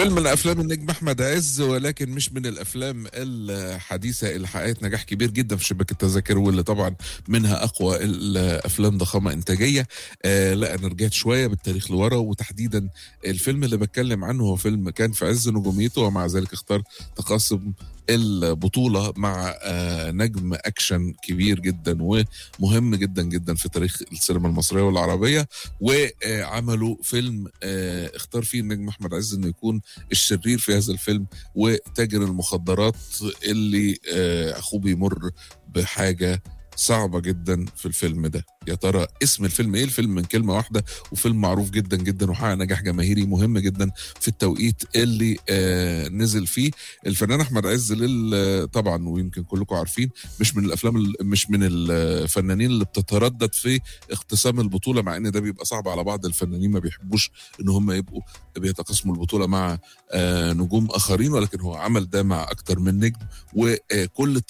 فيلم من افلام النجم احمد عز ولكن مش من الافلام الحديثه اللي حققت نجاح كبير جدا في شباك التذاكر واللي طبعا منها اقوى الافلام ضخامه انتاجيه آه لا انا رجعت شويه بالتاريخ لورا وتحديدا الفيلم اللي بتكلم عنه هو فيلم كان في عز نجوميته ومع ذلك اختار تقاسم البطولة مع آه نجم أكشن كبير جدا ومهم جدا جدا في تاريخ السينما المصرية والعربية وعملوا فيلم آه اختار فيه النجم أحمد عز إنه يكون الشرير في هذا الفيلم وتاجر المخدرات اللي آه أخوه بيمر بحاجة صعبة جدا في الفيلم ده يا ترى اسم الفيلم ايه الفيلم من كلمة واحدة وفيلم معروف جدا جدا وحقق نجاح جماهيري مهم جدا في التوقيت اللي آه نزل فيه الفنان احمد عز لل طبعا ويمكن كلكم عارفين مش من الافلام مش من الفنانين اللي بتتردد في اقتسام البطولة مع ان ده بيبقى صعب على بعض الفنانين ما بيحبوش ان هم يبقوا بيتقاسموا البطولة مع آه نجوم اخرين ولكن هو عمل ده مع اكتر من نجم وكل